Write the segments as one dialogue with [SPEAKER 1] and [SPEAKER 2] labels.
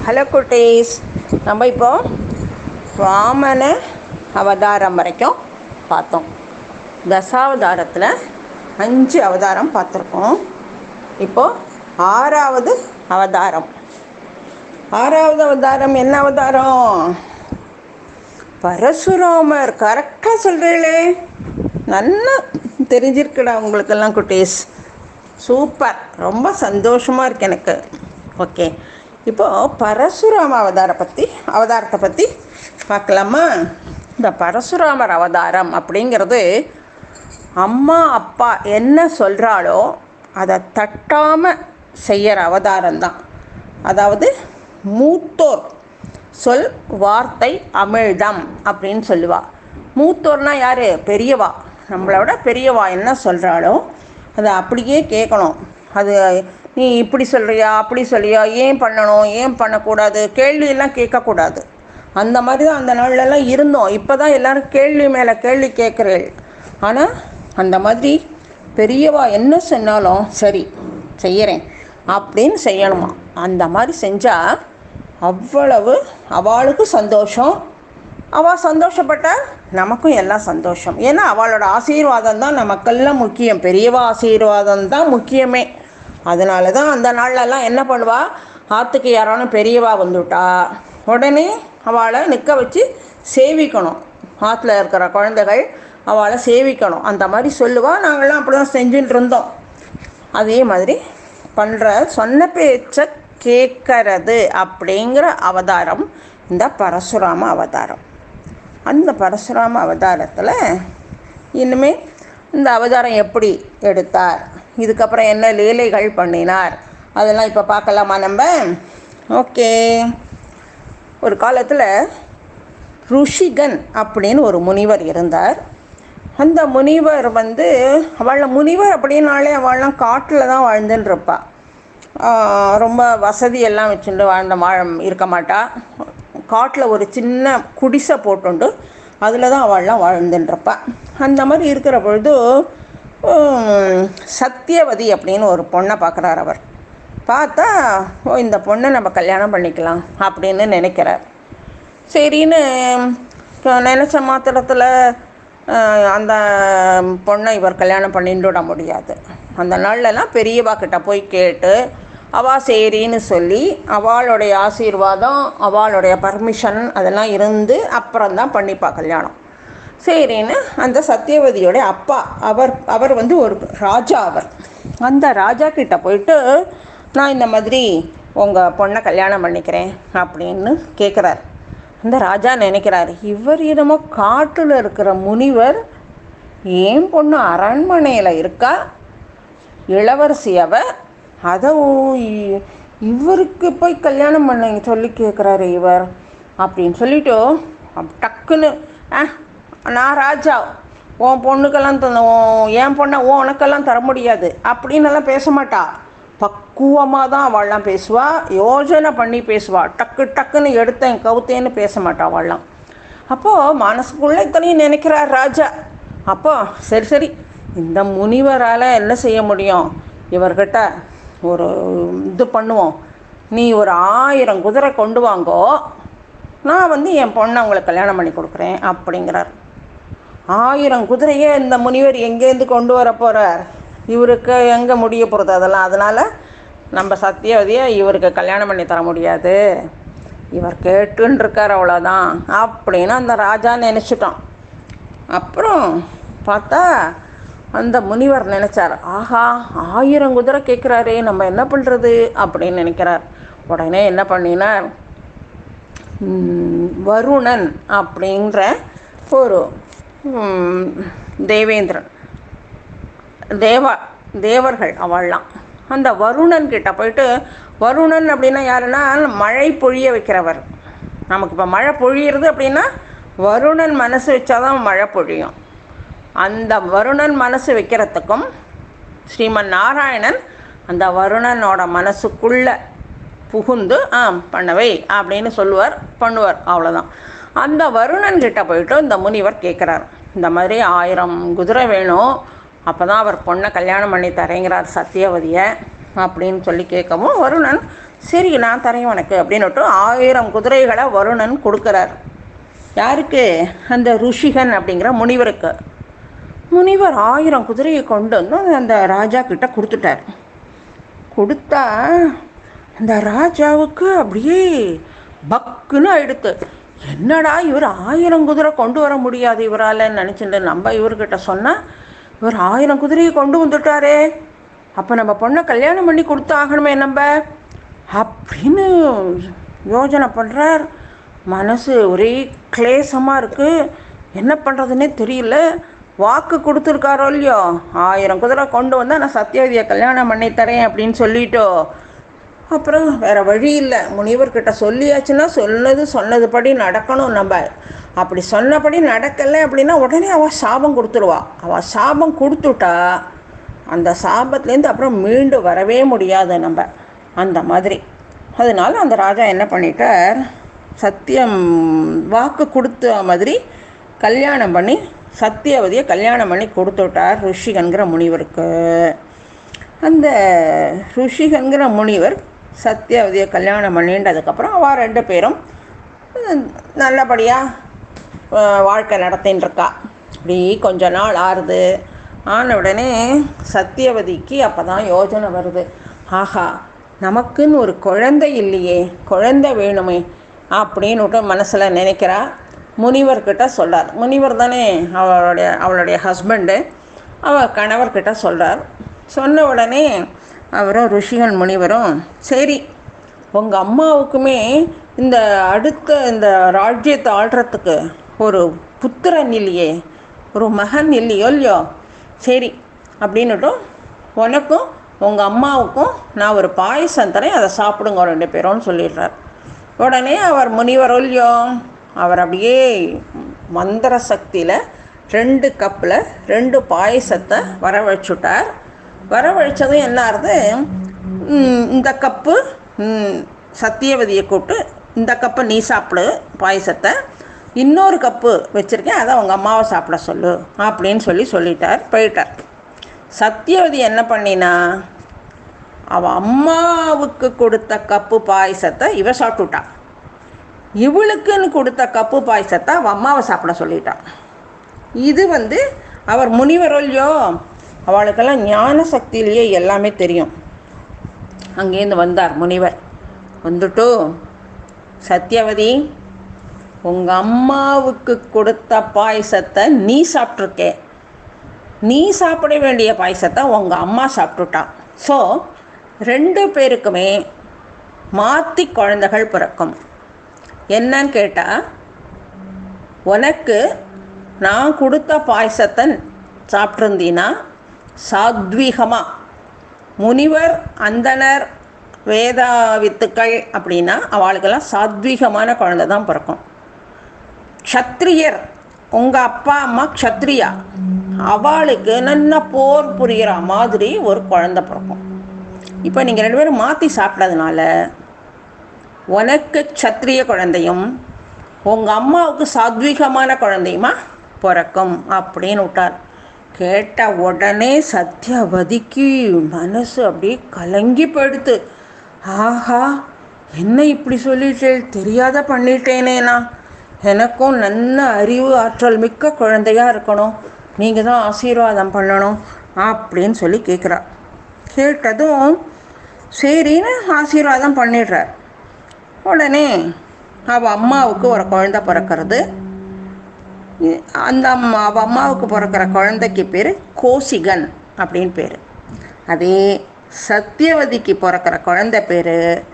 [SPEAKER 1] Hello குட்டீஸ் நம்ம இப்போ வாமன அவதாரம் வரைக்கும் பார்த்தோம் தசாவதாரத்தில் அஞ்சு அவதாரம் பார்த்துருக்கோம் இப்போ ஆறாவது அவதாரம் ஆறாவது அவதாரம் என்ன அவதாரம் பரசுராமர் கரெக்டாக சொல்கிறீங்களே நல்லா தெரிஞ்சிருக்குடா உங்களுக்கெல்லாம் குட்டீஸ் சூப்பர் ரொம்ப சந்தோஷமாக இருக்கு எனக்கு ஓகே இப்போது பரசுராம அவதார பற்றி அவதாரத்தை பற்றி பார்க்கலாமா இந்த பரசுராமர் அவதாரம் அப்படிங்கிறது அம்மா அப்பா என்ன சொல்கிறாளோ அதை தட்டாமல் செய்கிற அவதாரம் தான் அதாவது மூத்தோர் சொல் வார்த்தை அமிழ்தம் அப்படின்னு சொல்லுவா மூத்தோர்னா யார் பெரியவா நம்மளோட பெரியவா என்ன சொல்கிறாளோ அதை அப்படியே கேட்கணும் அது நீ இப்படி சொல்கிறியா அப்படி சொல்றியா ஏன் பண்ணணும் ஏன் பண்ணக்கூடாது கேள்வியெல்லாம் கேட்கக்கூடாது அந்த மாதிரி தான் அந்த நாள்லலாம் இருந்தோம் இப்போ தான் எல்லோரும் கேள்வி மேலே கேள்வி கேட்குறேள் ஆனால் அந்த மாதிரி பெரியவா என்ன சொன்னாலும் சரி செய்கிறேன் அப்படின்னு செய்யணுமா அந்த மாதிரி செஞ்சால் அவ்வளவு அவளுக்கு சந்தோஷம் அவள் சந்தோஷப்பட்டா நமக்கும் எல்லாம் சந்தோஷம் ஏன்னா அவளோட ஆசீர்வாதம் தான் நமக்கெல்லாம் முக்கியம் பெரியவா ஆசீர்வாதம் தான் முக்கியமே அதனால தான் அந்த நாள்லலாம் என்ன பண்ணுவா ஆற்றுக்கு யாரானும் பெரியவா வந்துவிட்டா உடனே அவளை நிற்க வச்சு சேவிக்கணும் ஆற்றுல இருக்கிற குழந்தைகள் அவளை சேவிக்கணும் அந்த மாதிரி சொல்லுவா நாங்கள்லாம் அப்படி தான் செஞ்சுட்டு இருந்தோம் அதே மாதிரி பண்ணுற சொன்ன பேச்சை கேட்கறது அப்படிங்கிற அவதாரம் இந்த பரசுராம அவதாரம் அந்த பரசுராம அவதாரத்தில் இனிமே இந்த அவதாரம் எப்படி எடுத்தார் இதுக்கப்புறம் என்ன லீலைகள் பண்ணினார் அதெல்லாம் இப்போ பார்க்கலாமா நம்ம ஓகே ஒரு காலத்தில் ருஷிகன் அப்படின்னு ஒரு முனிவர் இருந்தார் அந்த முனிவர் வந்து அவளை முனிவர் அப்படின்னாலே அவள்லாம் காட்டில் தான் வாழ்ந்துன்னு இருப்பா ரொம்ப வசதியெல்லாம் வச்சுட்டு வாழ்ந்த வாழ இருக்க மாட்டா காட்டில் ஒரு சின்ன குடிசை போட்டுண்டு அதில் தான் அவள்லாம் வாழ்ந்துட்டுருப்பா அந்த மாதிரி இருக்கிற பொழுது சத்தியவதி அப்படின்னு ஒரு பொண்ணை பார்க்குறார் அவர் பார்த்தா ஓ இந்த பொண்ணை நம்ம கல்யாணம் பண்ணிக்கலாம் அப்படின்னு நினைக்கிறார் சரின்னு நினச்ச மாத்திரத்தில் அந்த பொண்ணை இவர் கல்யாணம் பண்ணிட்டு விட முடியாது அந்த நாள்லலாம் பெரியவா கிட்ட போய் கேட்டு அவள் சரின்னு சொல்லி அவளுடைய ஆசீர்வாதம் அவளுடைய பர்மிஷன் அதெல்லாம் இருந்து அப்புறம் தான் பண்ணிப்பா கல்யாணம் சரின்னு அந்த சத்தியவதியோடைய அப்பா அவர் அவர் வந்து ஒரு ராஜா அவர் அந்த ராஜா கிட்ட போயிட்டு நான் இந்த மாதிரி உங்கள் பொண்ணை கல்யாணம் பண்ணிக்கிறேன் அப்படின்னு கேட்குறாரு அந்த ராஜா நினைக்கிறார் இவர் என்னமோ காட்டில் இருக்கிற முனிவர் ஏன் பொண்ணு அரண்மனையில் இருக்கா இளவரசி அவ அதை இவருக்கு போய் கல்யாணம் பண்ண சொல்லி கேட்குறாரு இவர் அப்படின்னு சொல்லிட்டு டக்குன்னு ஆ நான் ராஜா உன் பொண்ணுக்கெல்லாம் த என் பொண்ணை ஓ உனக்கெல்லாம் தர முடியாது அப்படின்னெல்லாம் பேச மாட்டா பக்குவமாக தான் அவள்லாம் பேசுவா யோஜனை பண்ணி பேசுவா டக்கு டக்குன்னு எடுத்தேன் கவுத்தேன்னு பேச மாட்டா அவள்லாம் அப்போது மனசுக்குள்ளே இத்தனையும் நினைக்கிறார் ராஜா அப்போ சரி சரி இந்த முனிவரால் என்ன செய்ய முடியும் இவர்கிட்ட ஒரு இது பண்ணுவோம் நீ ஒரு ஆயிரம் குதிரை கொண்டு வாங்கோ நான் வந்து என் பொண்ணை உங்களுக்கு கல்யாணம் பண்ணி கொடுக்குறேன் அப்படிங்கிறார் ஆயிரம் குதிரையே இந்த முனிவர் எங்கேருந்து கொண்டு வர போகிறார் இவருக்கு எங்கே முடிய போகிறது அதெல்லாம் அதனால் நம்ம சத்தியவதியை இவருக்கு கல்யாணம் பண்ணி தர முடியாது இவர் கேட்டுன்னு இருக்கார் அவ்வளோதான் அப்படின்னு அந்த ராஜா நினச்சிட்டோம் அப்புறம் பார்த்தா அந்த முனிவர் நினச்சார் ஆஹா ஆயிரம் குதிரை கேட்குறாரே நம்ம என்ன பண்ணுறது அப்படின்னு நினைக்கிறார் உடனே என்ன பண்ணினார் வருணன் அப்படின்ற ஒரு தேவேந்திரன் தேவா தேவர்கள் அவள்லாம் அந்த வருணன் கிட்ட போயிட்டு வருணன் அப்படின்னா யாருன்னா மழை பொழிய வைக்கிறவர் நமக்கு இப்போ மழை பொழியிறது அப்படின்னா வருணன் மனசு வச்சாதான் மழை பொழியும் அந்த வருணன் மனசு வைக்கிறதுக்கும் ஸ்ரீமன் நாராயணன் அந்த வருணனோட மனசுக்குள்ளே புகுந்து ஆ பண்ணவை அப்படின்னு சொல்லுவார் பண்ணுவார் அவ்வளோதான் அந்த வருணன் கிட்ட போயிட்டு இந்த முனிவர் கேட்குறார் இந்த மாதிரி ஆயிரம் குதிரை வேணும் அப்போ தான் அவர் பொண்ணை கல்யாணம் பண்ணி தரேங்கிறார் சத்தியவதியை அப்படின்னு சொல்லி கேட்கவும் வருணன் சரி நான் தரேன் உனக்கு அப்படின்னுட்டு ஆயிரம் குதிரைகளை வருணன் கொடுக்குறார் யாருக்கு அந்த ருஷிகன் அப்படிங்கிற முனிவருக்கு முனிவர் ஆயிரம் குதிரையை கொண்டு வந்து அந்த ராஜா கிட்ட கொடுத்துட்டார் கொடுத்தா அந்த ராஜாவுக்கு அப்படியே பக்குன்னு ஆயிடுத்து என்னடா இவர் ஆயிரம் குதிரை கொண்டு வர முடியாது இவரால் நினச்சிட்டு நம்ம இவர்கிட்ட சொன்னால் இவர் ஆயிரம் குதிரையை கொண்டு வந்துட்டாரே அப்போ நம்ம பொண்ணை கல்யாணம் பண்ணி கொடுத்து ஆகணுமே நம்ம அப்படின்னு யோசனை பண்ணுறார் மனசு ஒரே கிளேசமாக இருக்குது என்ன பண்ணுறதுன்னே தெரியல வாக்கு கொடுத்துருக்காரோ இல்லையோ ஆயிரம் குதிரை கொண்டு வந்தால் நான் சத்தியவதியை கல்யாணம் பண்ணி தரேன் அப்படின்னு சொல்லிட்டோ அப்புறம் வேறு வழி இல்லை முனிவர்கிட்ட சொல்லியாச்சுன்னா சொன்னது சொன்னதுபடி நடக்கணும் நம்ம அப்படி சொன்னபடி நடக்கலை அப்படின்னா உடனே அவள் சாபம் கொடுத்துருவா அவள் சாபம் கொடுத்துட்டா அந்த சாபத்துலேருந்து அப்புறம் மீண்டு வரவே முடியாது நம்ம அந்த மாதிரி அதனால அந்த ராஜா என்ன பண்ணிட்டார் சத்தியம் வாக்கு கொடுத்த மாதிரி கல்யாணம் பண்ணி சத்தியவதியை கல்யாணம் பண்ணி கொடுத்துட்டார் ருஷிகன்கிற முனிவருக்கு அந்த ருஷிகன்கிற முனிவர் சத்தியவதியை கல்யாணம் பண்ணின்றதுக்கப்புறம் அவள் ரெண்டு பேரும் நல்லபடியாக வாழ்க்கை நடத்தின்னு இருக்கா இப்படி கொஞ்ச நாள் ஆறுது ஆன உடனே சத்தியவதிக்கு அப்போ தான் யோஜனை வருது ஆஹா நமக்குன்னு ஒரு குழந்தை இல்லையே குழந்தை வேணுமே அப்படின்னுட்டு மனசில் நினைக்கிறா முனிவர்கிட்ட சொல்கிறார் முனிவர் தானே அவளுடைய அவளுடைய ஹஸ்பண்டு அவள் கணவர்கிட்ட சொல்கிறார் சொன்ன உடனே அவரும் ருஷிகன் முனிவரும் சரி உங்கள் அம்மாவுக்குமே இந்த அடுத்த இந்த ராஜ்யத்தை ஆள்றதுக்கு ஒரு புத்திரன் இல்லையே ஒரு மகன் இல்லையோ இல்லையோ சரி அப்படின்னுட்டும் உனக்கும் உங்கள் அம்மாவுக்கும் நான் ஒரு பாயசம் தரேன் அதை சாப்பிடுங்க ரெண்டு பேரும்னு சொல்லிடுறார் உடனே அவர் முனிவர் இல்லையோ அவர் அப்படியே மந்திர சக்தியில் ரெண்டு கப்பில் ரெண்டு பாயசத்தை வரவழைச்சுட்டார் வரவழைச்சதும் என்ன ஆகுது இந்த கப்பு சத்தியவதியை கூப்பிட்டு இந்த கப்பை நீ சாப்பிடு பாயசத்தை இன்னொரு கப்பு வச்சுருக்கேன் அதை அவங்க அம்மாவை சாப்பிட சொல்லு அப்படின்னு சொல்லி சொல்லிட்டார் போயிட்டார் சத்தியவதி என்ன பண்ணினா அவள் அம்மாவுக்கு கொடுத்த கப்பு பாயசத்தை இவ சாப்பிட்டுட்டா இவளுக்குன்னு கொடுத்த கப்பு பாயசத்தை அவள் அம்மாவை சாப்பிட சொல்லிட்டான் இது வந்து அவர் முனிவர் இல்லையோ அவளுக்கெல்லாம் ஞான சக்தியிலேயே எல்லாமே தெரியும் அங்கேருந்து வந்தார் முனிவர் வந்துட்டு சத்யவதி உங்கள் அம்மாவுக்கு கொடுத்த பாயசத்தை நீ சாப்பிட்ருக்கே நீ சாப்பிட வேண்டிய பாயசத்தை உங்கள் அம்மா சாப்பிட்டுட்டான் ஸோ ரெண்டு பேருக்குமே மாற்றி குழந்தைகள் பிறக்கும் என்னன்னு கேட்டால் உனக்கு நான் கொடுத்த பாயசத்தை சாப்பிட்ருந்தீன்னா சாத்வீகமாக முனிவர் அந்தனர் வேதா வித்துக்கள் அப்படின்னா அவளுக்கெல்லாம் சாத்வீகமான குழந்தை தான் பிறக்கும் க்ஷத்ரியர் உங்கள் அப்பா அம்மா க்ஷத்ரியா அவளுக்கு நல்ல போர் புரிகிற மாதிரி ஒரு குழந்தை பிறக்கும் இப்போ நீங்கள் ரெண்டு பேரும் மாற்றி சாப்பிட்டதுனால உனக்கு க்ஷத்ரிய குழந்தையும் உங்கள் அம்மாவுக்கு சாத்வீகமான குழந்தையுமா பிறக்கும் அப்படின்னு விட்டார் கேட்ட உடனே சத்யவதிக்கு மனசு அப்படியே கலங்கி போயிடுத்து ஆஹா என்ன இப்படி சொல்லிட்டே தெரியாத பண்ணிட்டேனே நான் எனக்கும் நல்ல அறிவு ஆற்றல் மிக்க குழந்தையாக இருக்கணும் நீங்கள் தான் ஆசீர்வாதம் பண்ணணும் அப்படின்னு சொல்லி கேட்குறா கேட்டதும் சரின்னு ஆசீர்வாதம் பண்ணிடுறார் உடனே அவள் அம்மாவுக்கு ஒரு குழந்தை பிறக்கிறது அந்த அம்மா அவள் அம்மாவுக்கு பிறக்கிற குழந்தைக்கு பேர் கோசிகன் அப்படின்னு பேர் அதே சத்தியவதிக்கு பிறக்கிற குழந்தை பேர்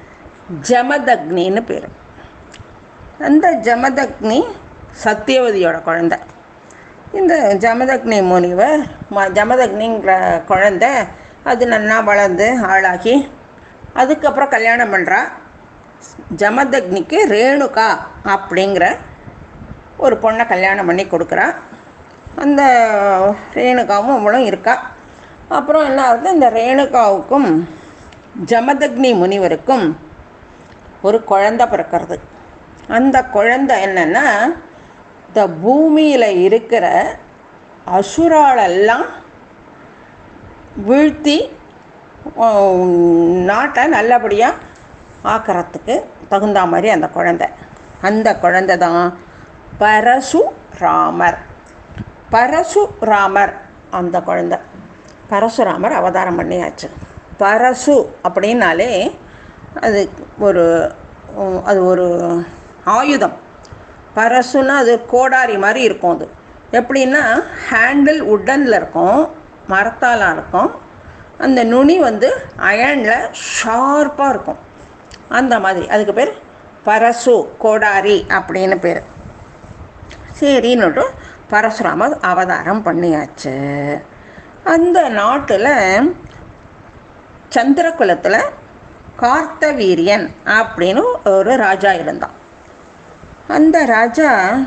[SPEAKER 1] ஜமதக்னின்னு பேர் அந்த ஜமதக்னி சத்தியவதியோட குழந்தை இந்த ஜமதக்னி முனிவர் ம ஜமதக்னிங்கிற குழந்தை அது நன்னா வளர்ந்து ஆளாகி அதுக்கப்புறம் கல்யாணம் பண்ணுறா ஜமதக்னிக்கு ரேணுகா அப்படிங்கிற ஒரு பொண்ணை கல்யாணம் பண்ணி கொடுக்குறா அந்த ரேணுகாவும் அவளும் இருக்கா அப்புறம் என்ன ஆகுது இந்த ரேணுகாவுக்கும் ஜமதக்னி முனிவருக்கும் ஒரு குழந்தை பிறக்கிறது அந்த குழந்தை என்னென்னா இந்த பூமியில் இருக்கிற அசுராலெல்லாம் வீழ்த்தி நாட்டை நல்லபடியாக ஆக்கிறதுக்கு தகுந்த மாதிரி அந்த குழந்தை அந்த குழந்தை தான் பரசுராமர் பரசுராமர் அந்த குழந்தை பரசுராமர் அவதாரம் பண்ணியாச்சு பரசு அப்படின்னாலே அது ஒரு உம், அது ஒரு ஆயுதம் பரசுன்னா அது கோடாரி மாதிரி இருக்கும் அது எப்படின்னா ஹேண்டில் உட்டனில் இருக்கும் மரத்தால் இருக்கும் அந்த நுனி வந்து அயனில் ஷார்ப்பாக இருக்கும் அந்த மாதிரி அதுக்கு பேர் பரசு கோடாரி அப்படின்னு பேர் சரின்னுட்டு பரசுராமர் அவதாரம் பண்ணியாச்சு அந்த நாட்டில் சந்திரகுலத்தில் கார்த்தவீரியன் அப்படின்னு ஒரு ராஜா இருந்தான் அந்த ராஜா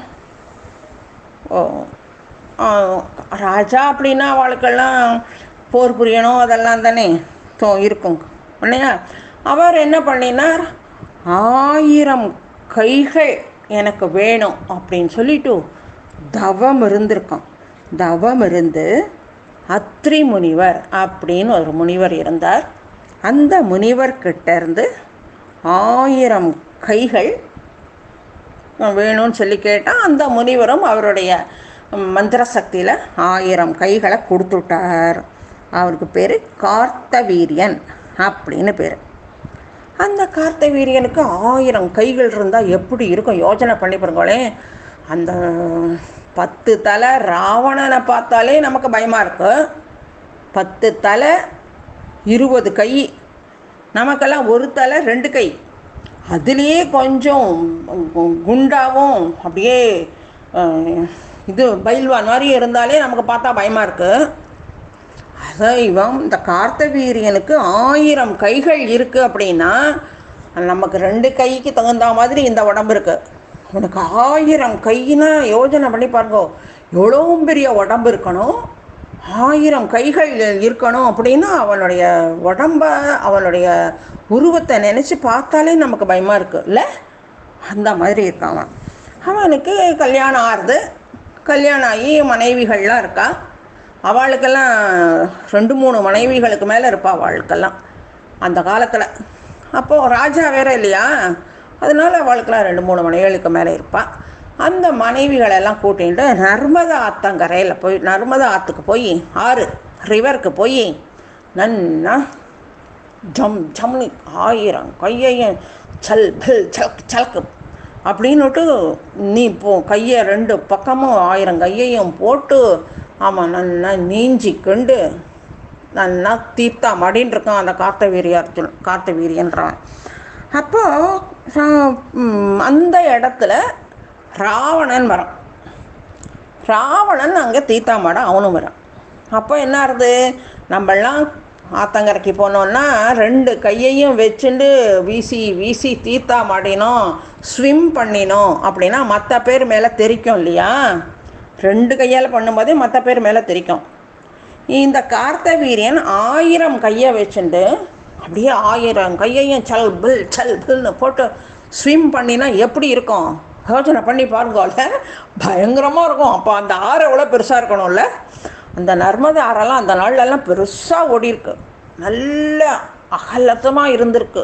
[SPEAKER 1] ஓ ஆ, ராஜா அப்படின்னா அவளுக்கெல்லாம் போர் புரியணும் அதெல்லாம் தானே தோ இருக்கும் இல்லையா அவர் என்ன பண்ணினார் ஆயிரம் கைகள் எனக்கு வேணும் அப்படின்னு சொல்லிட்டு தவம் இருந்திருக்கான் தவம் இருந்து அத்ரி முனிவர் அப்படின்னு ஒரு முனிவர் இருந்தார் அந்த முனிவர்கிட்ட இருந்து ஆயிரம் கைகள் வேணும்னு சொல்லி கேட்டால் அந்த முனிவரும் அவருடைய மந்திர சக்தியில் ஆயிரம் கைகளை கொடுத்துட்டார் அவருக்கு பேர் கார்த்தவீரியன் அப்படின்னு பேர் அந்த கார்த்தவீரியனுக்கு ஆயிரம் கைகள் இருந்தால் எப்படி இருக்கும் யோசனை பண்ணி பாருங்களேன் அந்த பத்து தலை ராவணனை பார்த்தாலே நமக்கு பயமாக இருக்கு பத்து தலை இருபது கை நமக்கெல்லாம் ஒரு தலை ரெண்டு கை அதுலேயே கொஞ்சம் கு- குண்டாவும் அப்படியே அஹ், இது பயில்வான் மாதிரி இருந்தாலே நமக்கு பார்த்தா பயமாக இருக்குது அதான் இவன் இந்த கார்த்தவீரியனுக்கு ஆயிரம் கைகள் இருக்குது அப்படின்னா நமக்கு ரெண்டு கைக்கு தகுந்த மாதிரி இந்த உடம்பு இருக்கு உனக்கு ஆயிரம் கைனா யோஜனை பண்ணி பாருங்க எவ்வளோ பெரிய உடம்பு இருக்கணும் ஆயிரம் கைகள் இருக்கணும் அப்படின்னா அவனுடைய உடம்ப அவனுடைய உருவத்தை நினச்சி பார்த்தாலே நமக்கு பயமாக இருக்கு இல்லை அந்த மாதிரி இருக்கான் அவன் அவனுக்கு கல்யாணம் ஆறுது கல்யாணம் ஆகி மனைவிகள்லாம் இருக்கா அவளுக்கெல்லாம் ரெண்டு மூணு மனைவிகளுக்கு மேலே இருப்பா அவளுக்கெல்லாம் அந்த காலத்தில் அப்போது ராஜா வேற இல்லையா அதனால அவளுக்கெல்லாம் ரெண்டு மூணு மனைவிகளுக்கு மேலே இருப்பாள் அந்த மனைவிகளெல்லாம் கூட்டிகிட்டு நர்மதா ஆத்தங்கரையில் போய் நர்மதா ஆற்றுக்கு போய் ஆறு ரிவருக்கு போய் நன்னா ஜம் ஜம்னு ஆயிரம் கையையும் சல் பில் சலக்கு சலக்கு அப்படின்னுட்டு நீ போ கையை ரெண்டு பக்கமும் ஆயிரம் கையையும் போட்டு ஆமாம் நல்லா நீஞ்சி கண்டு நல்லா தீர்த்தா மடின்னு இருக்கான் அந்த கார்த்தவீரிய அர்ஜுன் கார்த்தவீரியன்றவன் அப்போது அந்த இடத்துல ராவணன் வரான் ராவணன் அங்கே தீத்தாமாட அவனும் வரான் அப்போ என்ன ஆகுது நம்மெல்லாம் ஆத்தங்கரைக்கு போனோன்னா ரெண்டு கையையும் வச்சுட்டு வீசி வீசி தீர்த்தா மாடினோம் ஸ்விம் பண்ணினோம் அப்படின்னா மற்ற பேர் மேலே தெரிக்கும் இல்லையா ரெண்டு கையால் பண்ணும்போதே மற்ற பேர் மேலே தெரிக்கும் இந்த கார்த்தவீரியன் ஆயிரம் கையை வச்சுட்டு அப்படியே ஆயிரம் கையையும் சல் பில் சல் பில்னு போட்டு ஸ்விம் பண்ணினா எப்படி இருக்கும் யோசனை பண்ணி பாருங்கல்ல பயங்கரமாக இருக்கும் அப்போ அந்த ஆறு எவ்வளோ பெருசாக இருக்கணும்ல அந்த நர்மதை ஆறெல்லாம் அந்த நாள்லெல்லாம் பெருசாக ஓடி இருக்கு நல்ல அகலத்தமாக இருந்திருக்கு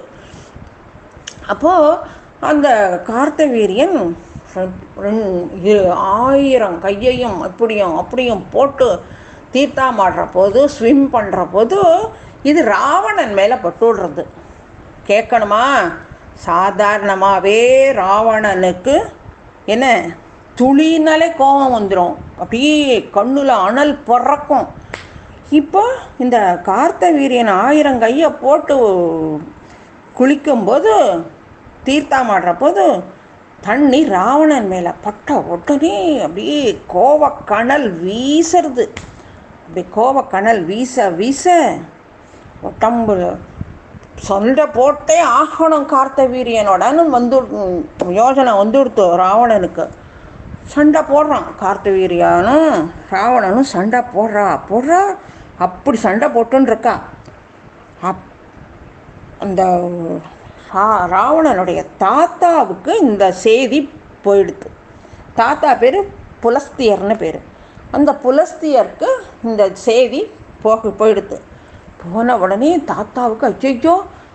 [SPEAKER 1] அப்போது அந்த கார்த்தவீரியன் ரெண்- இரு- ஆயிரம் கையையும் இப்படியும் அப்படியும் போட்டு தீர்த்தாமாடுற போது ஸ்விம் பண்ணுற போது இது ராவணன் மேலே பட்டுடுறது கேட்கணுமா சாதாரணமாகவே ராவணனுக்கு என்ன துளினாலே கோபம் வந்துடும் அப்படியே கண்ணுல அனல் பிறக்கும் இப்போ இந்த கார்த்தவீரியன் ஆயிரம் கையை போட்டு குளிக்கும்போது தீர்த்தாமாடுற போது தண்ணி ராவணன் மேலே பட்ட உடனே அப்படியே கோவக்கணல் வீசுறது அப்படி கோவக்கணல் வீச வீச உடம்பு சண்டை போட்டே ஆகணும் கார்த்தவீரியனோடன்னு வந்து யோசனை வந்துடுத்து ராவணனுக்கு சண்டை போடுறான் கார்த்தவீரியானும் ராவணனும் சண்டை போடுறா போடுறா அப்படி சண்டை போட்டுன்னு இருக்கா அப் அந்த ரா- ராவணனுடைய தாத்தாவுக்கு இந்த செய்தி போயிடுது தாத்தா பேர் புலஸ்தியர்னு பேர் அந்த புலஸ்தியருக்கு இந்த செய்தி போக போயிடுது போன உடனே தாத்தாவுக்கு ஐயோ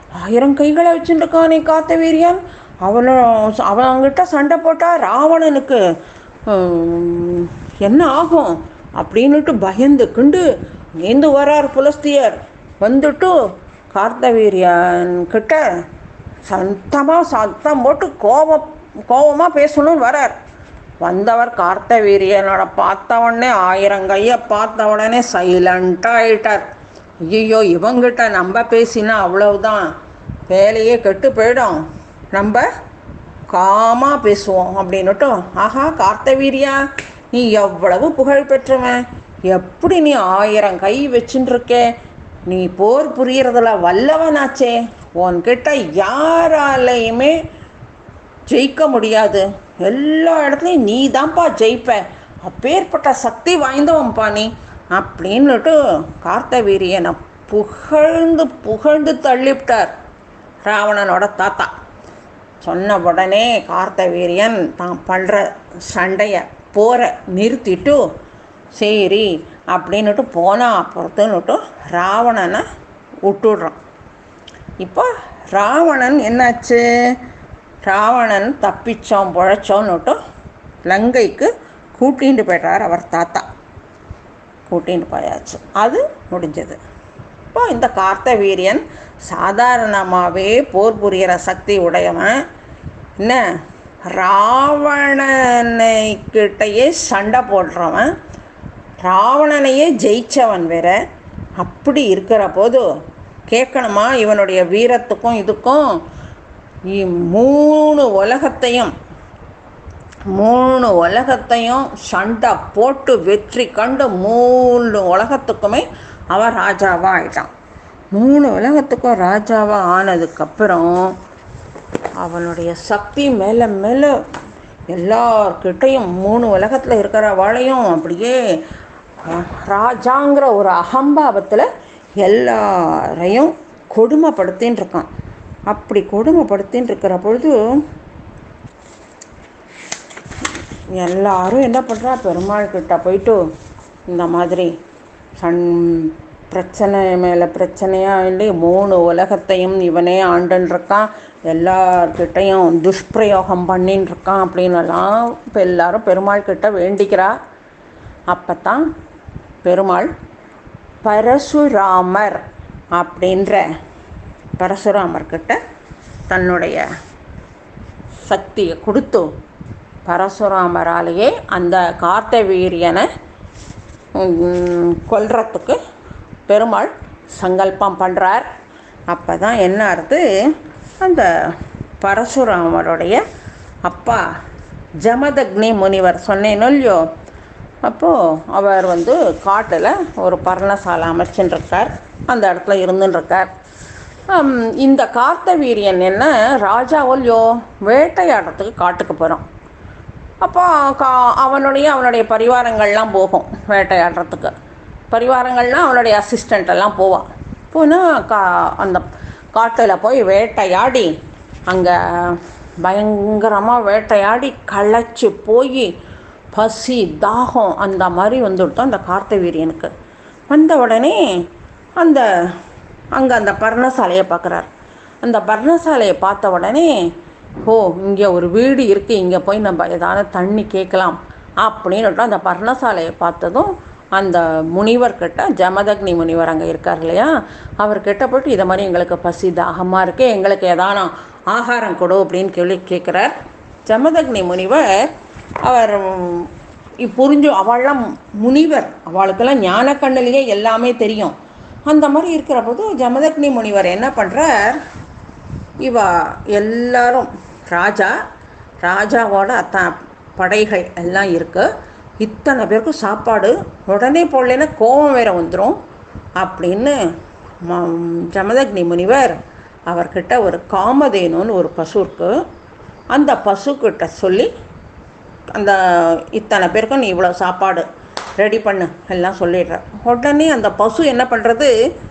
[SPEAKER 1] ஆயிரம் கைகளை வச்சுருக்கானே காத்த வீரியன் அவனும் அவன்கிட்ட சண்டை போட்டால் ராவணனுக்கு ஹம், என்ன ஆகும் அப்படின்னுட்டு பயந்துக்குண்டு நேந்து வரார் புலஸ்தியர் வந்துட்டு கார்த்தவீரியன் கிட்ட சத்தமாக சத்தம் போட்டு கோபம் கோபமாக பேசணும்னு வரார் வந்தவர் கார்த்தவீரியனோட பார்த்த உடனே ஆயிரம் கையை பார்த்த உடனே சைலண்ட்டாக ஆயிட்டார் ஐயோ இவங்கிட்ட நம்ம பேசினா அவ்வளவுதான் வேலையே கெட்டு போயிடும் நம்ம காமா பேசுவோம் அப்படின்னுட்டு ஆஹா கார்த்தவீரியா நீ எவ்வளவு புகழ் பெற்றவன் எப்படி நீ ஆயிரம் கை வச்சுட்டு இருக்கே நீ போர் புரியறதுல வல்லவனாச்சே உன்கிட்ட யாராலையுமே ஜெயிக்க முடியாது எல்லா இடத்துலையும் நீ தான்ப்பா ஜெயிப்ப அப்பேற்பட்ட சக்தி வாய்ந்தவன்ப்பா நீ அப்படின்னுட்டு கார்த்தவீரியனை புகழ்ந்து புகழ்ந்து தள்ளிவிட்டார் ராவணனோட தாத்தா சொன்ன உடனே கார்த்தவீரியன் தான் பண்ணுற சண்டையை போரை நிறுத்திட்டு சரி அப்படின்னுட்டு போனா பொறுத்துன்னுட்டு ராவணனை விட்டுடுறான் இப்போ ராவணன் என்னாச்சு ராவணன் தப்பிச்சோம் பொழைச்சோன்னுட்டு லங்கைக்கு கூட்டிகிட்டு போயிட்டார் அவர் தாத்தா கூட்டிகிட்டு போயாச்சு அது முடிஞ்சது இப்போ இந்த கார்த்தவீரியன் சாதாரணமாகவே போர் புரிகிற சக்தி உடையவன் என்ன ராவணனை கிட்டயே சண்டை போடுறவன் ராவணனையே ஜெயிச்சவன் வேற அப்படி இருக்கிற போது கேட்கணுமா இவனுடைய வீரத்துக்கும் இதுக்கும் இ- மூணு உலகத்தையும் மூணு உலகத்தையும் சண்டை போட்டு வெற்றி கண்டு மூணு உலகத்துக்குமே அவன் ராஜாவாக ஆயிட்டான் மூணு உலகத்துக்கும் ராஜாவாக ஆனதுக்கப்புறம் அவனுடைய சக்தி மேலே மேலே எல்லார்கிட்டையும் மூணு உலகத்தில் இருக்கிறவாளையும் அப்படியே அஹ், ராஜாங்கிற ஒரு அகம்பாவத்தில் எல்லாரையும் கொடுமைப்படுத்தின்னு இருக்கான் அப்படி கொடுமைப்படுத்தின்னு இருக்கிற பொழுது எல்லாரும் என்ன பண்ணுறா பெருமாள் கிட்ட போயிட்டு இந்த மாதிரி சண் பிரச்சனை மேலே பிரச்சனையாக இல்லை மூணு உலகத்தையும் இவனே ஆண்டுன்னு இருக்கான் எல்லார்கிட்டையும் துஷ்பிரயோகம் பண்ணின்னு இருக்கான் அப்படின்னலாம் இப்போ எல்லாரும் பெருமாள் கிட்ட வேண்டிக்கிறா அப்போ தான் பெருமாள் பரசுராமர் அப்படின்ற பரசுராமர்கிட்ட தன்னுடைய சக்தியை கொடுத்து பரசுராமராலேயே அந்த கார்த்தவீரியனை ம், கொல்றதுக்கு பெருமாள் சங்கல்பம் பண்ணுறார் அப்போ தான் என்ன ஆறுது அந்த பரசுராமருடைய அப்பா ஜமதக்னி முனிவர் சொன்னேனோ இல்லையோ அப்போது அவர் வந்து காட்டில் ஒரு பர்ணசாலை அமைச்சுன்னு இருக்கார் அந்த இடத்துல இருந்துன்னு இருக்கார் ஹம், இந்த கார்த்தவீரியன் என்ன ராஜாவல்யோ வேட்டையாடுறதுக்கு காட்டுக்கு போகிறோம் அப்போ கா அவனுடைய அவனுடைய பரிவாரங்கள்லாம் போகும் வேட்டையாடுறதுக்கு பரிவாரங்கள்லாம் அவனுடைய அசிஸ்டண்ட் எல்லாம் போவான் போனால் கா அந்த காட்டில் போய் வேட்டையாடி அங்கே பயங்கரமாக வேட்டையாடி களைச்சி போய் பசி தாகம் அந்த மாதிரி வந்துவிட்டோம் அந்த கார்த்தவீரியனுக்கு வந்த உடனே அந்த அங்கே அந்த பர்ணசாலையை பார்க்குறார் அந்த பர்ணசாலையை பார்த்த உடனே ஓ இங்கே ஒரு வீடு இருக்குது இங்கே போய் நம்ம ஏதாவது தண்ணி கேட்கலாம் அப்படின்னுட்டு அந்த பர்ணசாலையை பார்த்ததும் அந்த முனிவர்கிட்ட ஜமதக்னி முனிவர் அங்கே இருக்கார் இல்லையா அவர்கிட்ட போயிட்டு இதை மாதிரி எங்களுக்கு பசி தாகமாக இருக்குது எங்களுக்கு ஏதான ஆகாரம் கொடு அப்படின்னு கேள்வி கேட்குறார் ஜமதக்னி முனிவர் அவர் ம், இ- புரிஞ்சு அவள்லாம் முனிவர் அவளுக்கெல்லாம் ஞானக்கண்ணிலேயே எல்லாமே தெரியும் அந்த மாதிரி இருக்கிற போது ஜமதக்னி முனிவர் என்ன பண்ணுறார் இவ எல்லாரும் ராஜா ராஜாவோட அத்தனை படைகள் எல்லாம் இருக்குது இத்தனை பேருக்கும் சாப்பாடு உடனே போடலைன்னா கோபம் வேற வந்துடும் அப்படின்னு ம- ஜமதக்னி முனிவர் அவர்கிட்ட ஒரு காமதேனுன்னு ஒரு பசு இருக்கு அந்த பசுக்கிட்ட சொல்லி அந்த இத்தனை பேருக்கும் நீ இவ்வளோ சாப்பாடு ரெடி பண்ணு எல்லாம் சொல்லிடுற உடனே அந்த பசு என்ன பண்ணுறது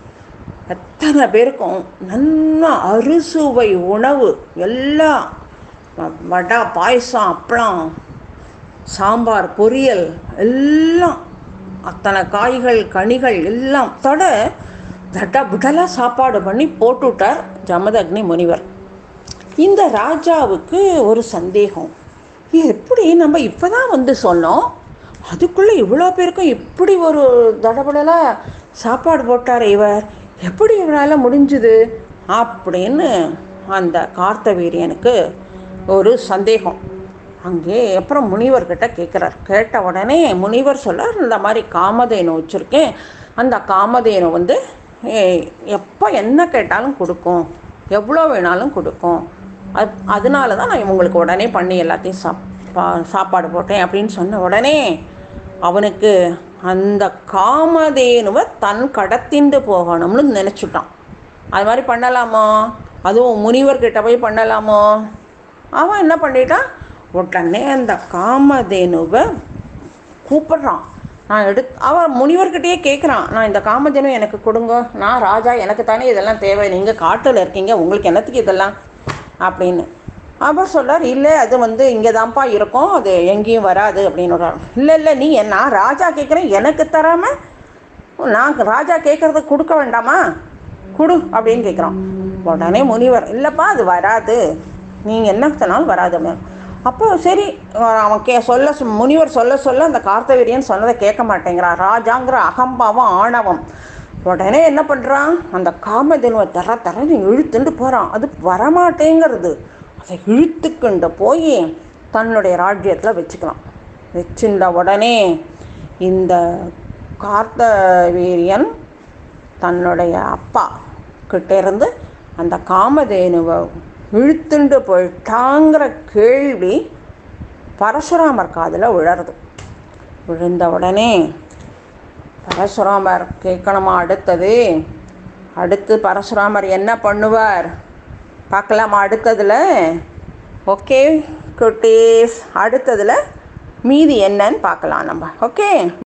[SPEAKER 1] எத்தனை பேருக்கும் நல்லா அறுசுவை உணவு எல்லாம் வ- வடை பாயசம் அப்பளம் சாம்பார் பொரியல் எல்லாம் அத்தனை காய்கள் கனிகள் எல்லாம் தொட தட்ட புடலாக சாப்பாடு பண்ணி போட்டுவிட்டார் ஜமதக்னி முனிவர் இந்த ராஜாவுக்கு ஒரு சந்தேகம் எப்படி நம்ம இப்போ தான் வந்து சொன்னோம் அதுக்குள்ளே இவ்வளோ பேருக்கும் இப்படி ஒரு தடபடலாக சாப்பாடு போட்டார் இவர் எப்படி இவரால் முடிஞ்சுது அப்படின்னு அந்த கார்த்தவீரியனுக்கு ஒரு சந்தேகம் அங்கே அப்புறம் முனிவர்கிட்ட கேட்குறார் கேட்ட உடனே முனிவர் சொல்றார் இந்த மாதிரி காமதேனு வச்சுருக்கேன் அந்த காமதேனு வந்து ஏய், எப்போ என்ன கேட்டாலும் கொடுக்கும் எவ்வளோ வேணாலும் கொடுக்கும் அது அதனால தான் நான் இவங்களுக்கு உடனே பண்ணி எல்லாத்தையும் சாப்பா சாப்பாடு போட்டேன் அப்படின்னு சொன்ன உடனே அவனுக்கு அந்த காமதேனுவை தன் கடத்திண்டு போகணும்னு நினச்சிட்டான் அது மாதிரி பண்ணலாமோ அதுவும் முனிவர்கிட்ட போய் பண்ணலாமோ அவன் என்ன பண்ணிட்டான் உடனே அந்த காமதேனுவை கூப்பிடுறான் நான் எடு அவன் முனிவர்கிட்டயே கேட்குறான் நான் இந்த காமதேனு எனக்கு கொடுங்க நான் ராஜா எனக்கு தானே இதெல்லாம் தேவை நீங்கள் காட்டில் இருக்கீங்க உங்களுக்கு என்னத்துக்கு இதெல்லாம் அப்படின்னு அவர் சொல்றார் இல்லை அது வந்து இங்கே தான்ப்பா இருக்கும் அது எங்கேயும் வராது அப்படின்னு இல்லை இல்லை நீ என் நான் ராஜா கேட்குறேன் எனக்கு தராமல் நான் ராஜா கேட்குறத கொடுக்க வேண்டாமா கொடு அப்படின்னு கேட்குறான் உடனே முனிவர் இல்லைப்பா அது வராது நீங்கள் என்ன சொன்னாலும் வராது அப்படின்னு. அப்போ சரி அவன் கே சொல்ல சொ- முனிவர் சொல்ல சொல்ல அந்த கார்த்தவீரியன் சொன்னதை கேட்க மாட்டேங்கிறான் ராஜாங்கிற அகம்பாவம் ஆணவம் உடனே என்ன பண்ணுறான் அந்த காமதேனுவை தர தரன்னு இழுத்துண்டு போகிறான் அது வரமாட்டேங்கிறது அதை இழுத்துக்கொண்டு போய் தன்னுடைய ராஜ்யத்தில் வச்சுக்கலாம் வச்சுட்ட உடனே இந்த கார்த்தவீரியன் தன்னுடைய அப்பா கிட்ட இருந்து அந்த காமதேனுவை இழுத்துண்டு போயிட்டாங்கிற கேள்வி பரசுராமர் காதில் விழருது விழுந்த உடனே பரசுராமர் கேட்கணுமா அடுத்தது அடுத்து பரசுராமர் என்ன பண்ணுவார் பார்க்கலாமா அடுத்ததில் ஓகே குட்டீஸ் அடுத்ததில் மீதி என்னன்னு பார்க்கலாம் நம்ம ஓகே